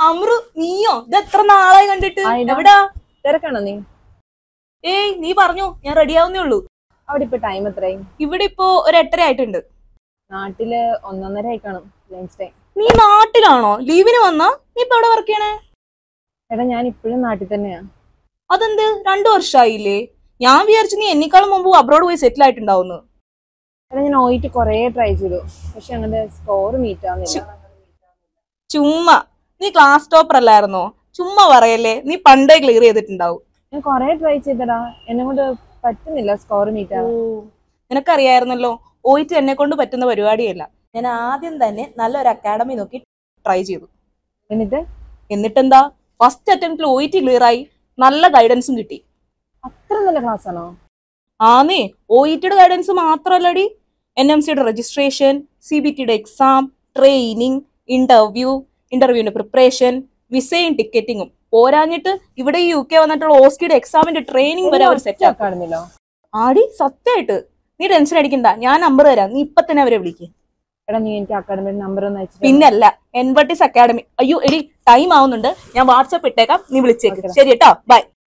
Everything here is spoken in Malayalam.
അമ്രു നീയോ ഇത് എത്ര നാളായി കണ്ടിട്ട് ആയിടാ. എവിടാ തിരക്കാണോ നീ ഏയ് നീ പറഞ്ഞു ഞാൻ റെഡിയാവുന്നേ ഉള്ളൂ അവിടെ ഇപ്പൊ ടൈം എത്രയായി ഇവിടെ ഇപ്പോ ഒരു എട്ടര ആയിട്ടുണ്ട് നാട്ടില് ഒന്നൊന്നര ആയി കാണും ലഞ്ച് ടൈം നീ നാട്ടിലാണോ ലീവിന് വന്നാ നീ ഇപ്പൊ എവിടെ വർക്ക് ചെയ്യണേ എടാ ഞാൻ ഇപ്പോഴും നാട്ടിൽ തന്നെയാ അതെന്ത് രണ്ടു വർഷമായില്ലേ ഞാൻ വിചാരിച്ചു നീ എന്നെക്കാളും മുമ്പ് അബ്രോഡ് പോയി സെറ്റിൽ ആയിട്ടുണ്ടാവുന്നു എടാ ഞാൻ ഓയിട്ട് കൊറേ ട്രൈ ചെയ്തു പക്ഷെ അങ്ങനെ സ്കോർ മീറ്റ് ആവുന്നില്ല ചുമ്മാ നീ ക്ലാസ് ടോപ്പർ അല്ലായിരുന്നോ ചുമ്മാ പറയല്ലേ നീ പണ്ടേ ക്ലിയർ ചെയ്തിട്ടുണ്ടാവും ഞാൻ കൊറേ ട്രൈ ചെയ്തടാ എന്നെ കൊണ്ട് പറ്റുന്നില്ല സ്കോർ മീറ്റ് ആവാൻ നിനക്കറിയായിരുന്നല്ലോ ഓയിട്ട് എന്നെ കൊണ്ട് പറ്റുന്ന പരിപാടിയല്ല ഞാൻ ആദ്യം തന്നെ നല്ലൊരു അക്കാഡമി നോക്കി ട്രൈ ചെയ്തു എന്നിട്ട് എന്നിട്ടെന്താ ഫസ്റ്റ് അറ്റംപ്റ്റിൽ ഒയിറ്റി ക്ലിയർ ആയി നല്ല ഗൈഡൻസും കിട്ടി അത്ര നല്ല ക്ലാസ് ആണോ ആന്നേ ഒയിറ്റിയുടെ ഗൈഡൻസ് മാത്രമല്ലടി എൻ എം സിയുടെ രജിസ്ട്രേഷൻ സി ബി ടിയുടെ എക്സാം ട്രെയിനിങ് ഇന്റർവ്യൂ ഇന്റർവ്യൂവിന്റെ പ്രിപ്പറേഷൻ വിസയും ടിക്കറ്റിങ്ങും പോരാഞ്ഞിട്ട് ഇവിടെ ഈ യു കെ വന്നിട്ടുള്ള ഓസ്കിയുടെ എക്സാമിന്റെ ട്രെയിനിങ് വരെ അവർ സെറ്റ് ആക്കും അക്കാഡമിയിലോ ആടി സത്യമായിട്ട് നീ ടെൻഷൻ അടിക്കണ്ട ഞാൻ നമ്പർ തരാം നീ ഇപ്പൊ തന്നെ അവരെ വിളിക്കും എടാ നീ എനിക്ക് അക്കാഡമിയുടെ നമ്പർ ഒന്ന് അയച്ചിട്ട് പിന്നല്ല എൻവട്ടിസ് അക്കാഡമി അയ്യോ എടി ടൈം ആവുന്നുണ്ട് ഞാൻ വാട്സപ്പ് ഇട്ടേക്കാം നീ വിളിച്ചേക്ക് Okay. ശരി കേട്ടോ ബൈ